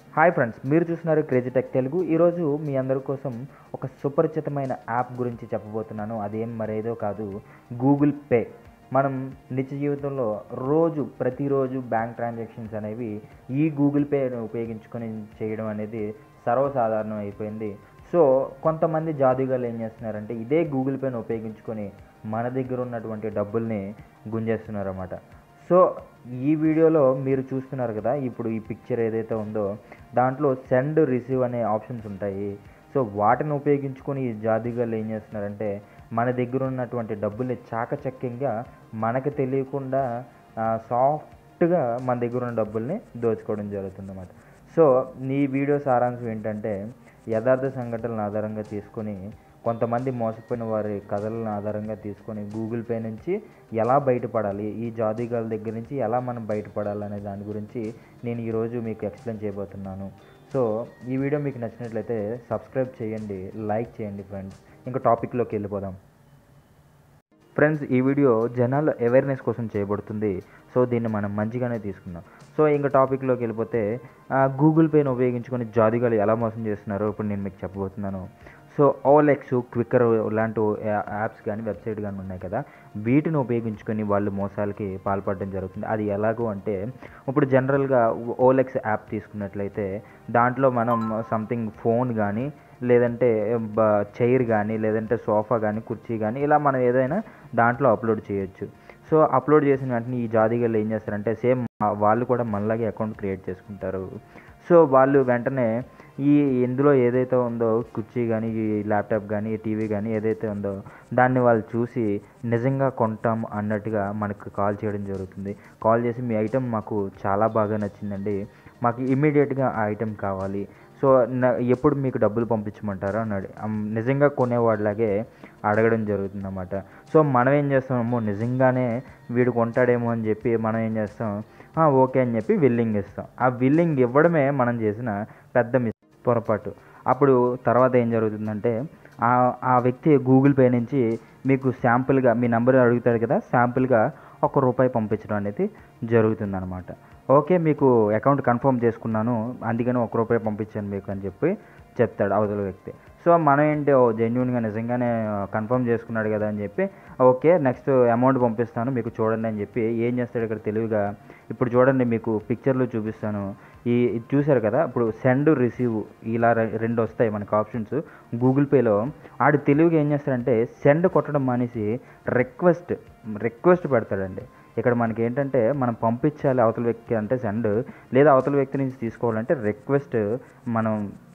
hi friends మీరు చూస్తున్నారు crazy tech Telugu ఈరోజు మీ అందరి కోసం ఒక సుపరిచితమైన యాప్ గురించి చెప్పబోతున్నాను అదేం మరేదో కాదు గూగుల్ పే మనం నిత్య జీవితంలో రోజు ప్రతిరోజు బ్యాంక్ ట్రాన్సాక్షన్స్ అనేవి ఈ గూగుల్ పేను ఉపయోగించుకొని చేయడం అనేది సర్వసాధారణం అయిపోయింది సో కొంతమంది జాదుగాలు ఏం చేస్తున్నారంటే ఇదే గూగుల్ పేను ఉపయోగించుకొని మన దగ్గర ఉన్నటువంటి డబ్బుల్ని గుంజేస్తున్నారు అన్నమాట సో ఈ వీడియోలో మీరు చూస్తున్నారు కదా ఇప్పుడు ఈ పిక్చర్ ఏదైతే ఉందో దాంట్లో సెండ్ రిసీవ్ అనే ఆప్షన్స్ ఉంటాయి సో వాటిని ఉపయోగించుకొని ఈ జాదిగాళ్ళు ఏం చేస్తున్నారంటే మన దగ్గర ఉన్నటువంటి డబ్బుల్ని చాకచక్యంగా మనకు తెలియకుండా సాఫ్ట్గా మన దగ్గర ఉన్న డబ్బుల్ని దోచుకోవడం జరుగుతుంది అన్నమాట సో ఈ వీడియో సారాంశం ఏంటంటే యథార్థ సంఘటనలను ఆధారంగా తీసుకొని కొంతమంది మోసపోయిన వారి కథలను ఆధారంగా తీసుకొని గూగుల్ పే నుంచి ఎలా బయటపడాలి ఈ జాదీగాల దగ్గర నుంచి ఎలా మనం బయటపడాలి అనే దాని గురించి నేను ఈరోజు మీకు ఎక్స్ప్లెయిన్ చేయబోతున్నాను సో ఈ వీడియో మీకు నచ్చినట్లయితే సబ్స్క్రైబ్ చేయండి లైక్ చేయండి ఫ్రెండ్స్ ఇంకా టాపిక్లోకి వెళ్ళిపోదాం ఫ్రెండ్స్ ఈ వీడియో జనాల అవేర్నెస్ కోసం చేయబడుతుంది సో దీన్ని మనం మంచిగానే తీసుకుందాం సో ఇంకా టాపిక్లోకి వెళ్ళిపోతే గూగుల్ పేని ఉపయోగించుకొని జాదిగాలు ఎలా మోసం చేస్తున్నారో ఇప్పుడు నేను మీకు చెప్పబోతున్నాను సో ఓలెక్స్ క్విక్కర్ లాంటి యాప్స్ కానీ వెబ్సైట్ కానీ ఉన్నాయి కదా వీటిని ఉపయోగించుకొని వాళ్ళు మోసాలకి పాల్పడడం జరుగుతుంది అది ఎలాగో అంటే ఇప్పుడు జనరల్గా ఓలెక్స్ యాప్ తీసుకున్నట్లయితే దాంట్లో మనం సంథింగ్ ఫోన్ కానీ లేదంటే చైర్ కానీ లేదంటే సోఫా కానీ కుర్చీ కానీ ఇలా మనం ఏదైనా దాంట్లో అప్లోడ్ చేయొచ్చు సో అప్లోడ్ చేసిన వెంటనే ఈ జాదిగలు ఏం చేస్తారంటే సేమ్ వాళ్ళు కూడా మనలాగే అకౌంట్ క్రియేట్ చేసుకుంటారు సో వాళ్ళు వెంటనే ఈ ఇందులో ఏదైతే ఉందో కుర్చీ కానీ ఈ ల్యాప్టాప్ కానీ ఈ టీవీ కానీ ఏదైతే ఉందో దాన్ని వాళ్ళు చూసి నిజంగా కొంటాం అన్నట్టుగా మనకు కాల్ చేయడం జరుగుతుంది కాల్ చేసి మీ ఐటెం మాకు చాలా బాగా నచ్చిందండి మాకు ఇమ్మీడియట్గా ఆ ఐటెం కావాలి సో ఎప్పుడు మీకు డబ్బులు పంపించమంటారా అన్నాడు నిజంగా కొనేవాడిలాగే అడగడం జరుగుతుంది అన్నమాట సో మనం ఏం చేస్తామో నిజంగానే వీడు కొంటాడేమో అని చెప్పి మనం ఏం చేస్తాం ఓకే అని చెప్పి విల్లింగ్ ఇస్తాం ఆ విల్లింగ్ ఇవ్వడమే మనం చేసిన పెద్ద మిస్ పొరపాటు అప్పుడు తర్వాత ఏం జరుగుతుందంటే ఆ వ్యక్తి గూగుల్ పే నుంచి మీకు శాంపుల్గా మీ నెంబర్ అడుగుతాడు కదా శాంపుల్గా ఒక రూపాయి పంపించడం అనేది జరుగుతుందన్నమాట ఓకే మీకు అకౌంట్ కన్ఫర్మ్ చేసుకున్నాను అందుకని ఒక రూపాయి పంపించాను మీకు అని చెప్పి చెప్తాడు అవతల వ్యక్తి సో మనం ఏంటి ఓ జెన్యున్గా నిజంగానే కన్ఫర్మ్ చేసుకున్నాడు కదా అని చెప్పి ఓకే నెక్స్ట్ అమౌంట్ పంపిస్తాను మీకు చూడండి అని చెప్పి ఏం చేస్తాడు ఇక్కడ తెలివిగా ఇప్పుడు చూడండి మీకు పిక్చర్లో చూపిస్తాను ఈ చూశారు కదా ఇప్పుడు సెండ్ రిసీవ్ ఇలా రెండు వస్తాయి మనకు ఆప్షన్స్ గూగుల్ పేలో ఆడు తెలివిగా ఏం చేస్తాడంటే సెండ్ కొట్టడం మానేసి రిక్వెస్ట్ రిక్వెస్ట్ పెడతాడండి ఇక్కడ మనకి ఏంటంటే మనం పంపించాలి అవతల వ్యక్తి అంటే సెండ్ లేదా అవతల వ్యక్తి నుంచి తీసుకోవాలంటే రిక్వెస్ట్ మనం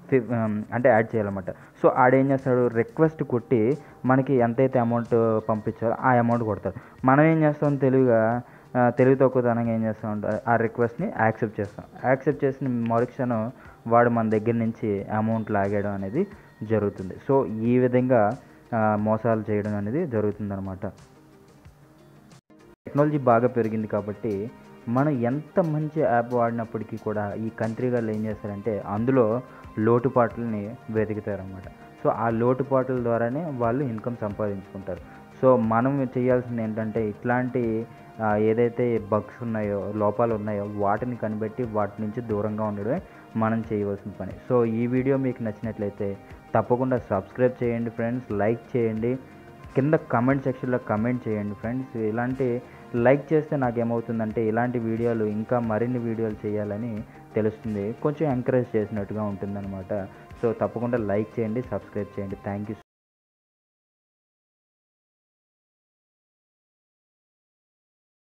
అంటే యాడ్ చేయాలన్నమాట సో ఆడేం చేస్తాడు రిక్వెస్ట్ కొట్టి మనకి ఎంతైతే అమౌంట్ పంపించాలో ఆ అమౌంట్ కొడతాడు మనం ఏం చేస్తాం తెలివిగా తెలివి తక్కువతనంగా ఏం చేస్తాం ఆ రిక్వెస్ట్ని యాక్సెప్ట్ చేస్తాం యాక్సెప్ట్ చేసిన మరుక్షణం వాడు మన దగ్గర నుంచి అమౌంట్ లాగేయడం అనేది జరుగుతుంది సో ఈ విధంగా మోసాలు చేయడం అనేది జరుగుతుందన్నమాట టెక్నాలజీ బాగా పెరిగింది కాబట్టి మనం ఎంత మంచి యాప్ వాడినప్పటికీ కూడా ఈ కంట్రీ వాళ్ళు ఏం చేస్తారంటే అందులో లోటుపాట్లని వెతుకుతారనమాట సో ఆ లోటుపాట్ల ద్వారానే వాళ్ళు ఇన్కమ్ సంపాదించుకుంటారు సో మనం చేయాల్సింది ఏంటంటే ఇట్లాంటి ఏదైతే బగ్స్ ఉన్నాయో లోపాలు ఉన్నాయో వాటిని కనిపెట్టి వాటి నుంచి దూరంగా ఉండడమే మనం చేయవలసిన పని సో ఈ వీడియో మీకు నచ్చినట్లయితే తప్పకుండా సబ్స్క్రైబ్ చేయండి ఫ్రెండ్స్ లైక్ చేయండి కింద కమెంట్ సెక్షన్లో కమెంట్ చేయండి ఫ్రెండ్స్ ఇలాంటి లైక్ చేస్తే నాకు ఏమవుతుందంటే ఇలాంటి వీడియోలు ఇంకా మరిన్ని వీడియోలు చేయాలని తెలుస్తుంది కొంచెం ఎంకరేజ్ చేసినట్టుగా ఉంటుందన్నమాట సో తప్పకుండా లైక్ చేయండి సబ్స్క్రైబ్ చేయండి థ్యాంక్ యూ